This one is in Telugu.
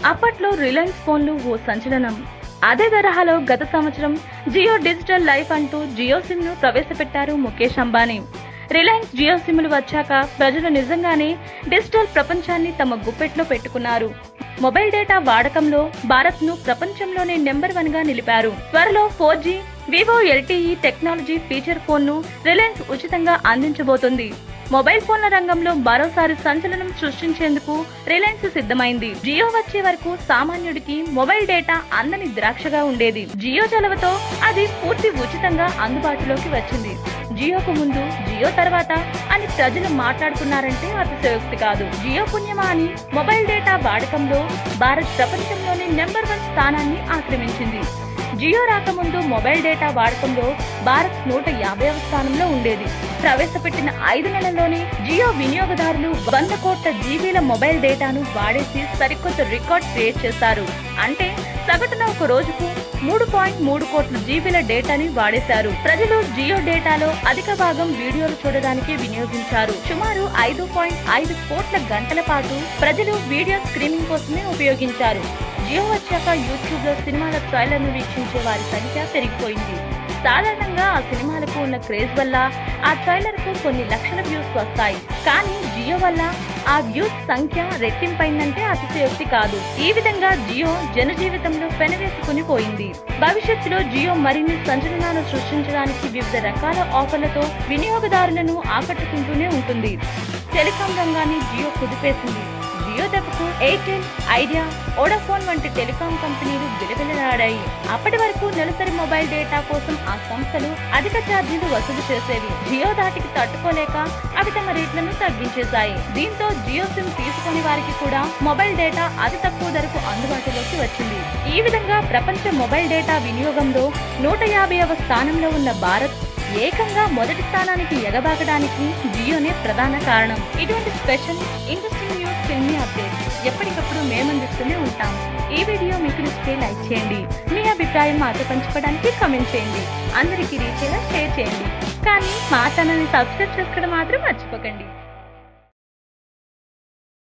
అప్పట్లో రిలయన్స్ ఫోన్లు ఓ సంచలనం అదే తరహాలో గత సంవత్సరం జియో డిజిటల్ లైఫ్ అంటూ జియో సిమ్ ను ప్రవేశపెట్టారు ముఖేష్ అంబానీ రిలయన్స్ జియో సిమ్లు వచ్చాక ప్రజలు నిజంగానే డిజిటల్ ప్రపంచాన్ని తమ గుప్పెట్లో పెట్టుకున్నారు మొబైల్ డేటా వాడకంలో భారత్ ను ప్రపంచంలోనే నెంబర్ వన్ గా నిలిపారు త్వరలో four G VoLTE technology feature phone ను రిలయన్స్ ఉచితంగా అందించబోతుంది మొబైల్ ఫోన్ల రంగంలో మరోసారి సంచలనం సృష్టించేందుకు రిలయన్స్ సిద్ధమైంది జియో వచ్చే వరకు సామాన్యుడికి మొబైల్ డేటా అందని ద్రాక్షగా ఉండేది జియో చలవతో అది పూర్తి ఉచితంగా అందుబాటులోకి వచ్చింది జియోకు ముందు జియో తర్వాత అని ప్రజలు మాట్లాడుకున్నారంటే అతిశయోక్తి కాదు జియో పుణ్యమా అని మొబైల్ డేటా వాడకంలో భారత్ ప్రపంచంలోని నెంబర్ వన్ స్థానాన్ని ఆక్రమించింది జియో రాకముందు మొబైల్ డేటా వాడకంలో భారత్ నూట యాభైవ స్థానంలో ఉండేది ప్రవేశపెట్టిన ఐదు నెలల్లోనే జియో వినియోగదారులు వంద కోట్ల జీబీల మొబైల్ డేటాను వాడేసి సరికొత్త రికార్డ్ క్రియేట్ చేశారు అంటే సగటున ఒక రోజుకు మూడు పాయింట్ మూడు కోట్ల జీబీల డేటాని వాడేశారు ప్రజలు జియో డేటాలో అధిక భాగం వీడియోలు చూడడానికి వినియోగించారు సుమారు ఐదు పాయింట్ ఐదు కోట్ల గంటల పాటు ప్రజలు వీడియో స్క్రీనింగ్ కోసమే ఉపయోగించారు జియో వచ్చాక యూట్యూబ్ లో సినిమాల ట్రైలర్ ను వీక్షించే వారి సంఖ్య పెరిగిపోయింది సాధారణంగా ఆ సినిమాలకు ఉన్న క్రేజ్ వల్ల ఆ ట్రైలర్ కు కొన్ని లక్షల వ్యూస్ వస్తాయి కానీ జియో వల్ల ఆ వ్యూస్ సంఖ్య రెట్టింపైందంటే అతిశయోక్తి కాదు ఈ విధంగా జియో జన జీవితంలో పెనవేసుకుని పోయింది భవిష్యత్తులో జియో మరిన్ని సంచలనాలు సృష్టించడానికి వివిధ రకాల ఆఫర్లతో వినియోగదారులను ఆకట్టుకుంటూనే ఉంటుంది టెలికాం రంగాన్ని జియో కుదిపేసింది జియో దెబ్బకు ఎయిర్టెల్ ఐడియా ఓడాఫోన్ వంటి టెలికాం కంపెనీలు విలవిలలాడాయి అప్పటి వరకు నెలసరి మొబైల్ డేటా కోసం ఆ సంస్థలు అధిక ఛార్జీలు వసూలు చేసేవి జియో దాటికి తట్టుకోలేక అవి తమ రేట్లను తగ్గించేశాయి దీంతో జియో సిమ్ తీసుకుని వారికి కూడా మొబైల్ డేటా అతి తక్కువ ధరకు అందుబాటులోకి వచ్చింది ఈ విధంగా ప్రపంచ మొబైల్ డేటా వినియోగంలో నూట యాభైవ స్థానంలో ఉన్న భారత్ ఏకంగా మొదటి స్థానానికి ఎగబాకడానికి జియోనే ప్రధాన కారణం ఇటువంటి special interesting news filmy update ఎప్పటికప్పుడు మేమందిస్తూనే ఉంటాం ఈ వీడియో మీకు నచ్చితే లైక్ చేయండి మీ అభిప్రాయం మాతో పంచుకోవడానికి కమెంట్ చేయండి అందరికీ రీచ్ అయ్యేలా షేర్ చేయండి కానీ మా ఛానల్ని సబ్స్క్రైబ్ చేసుకోవడం మాత్రం మర్చిపోకండి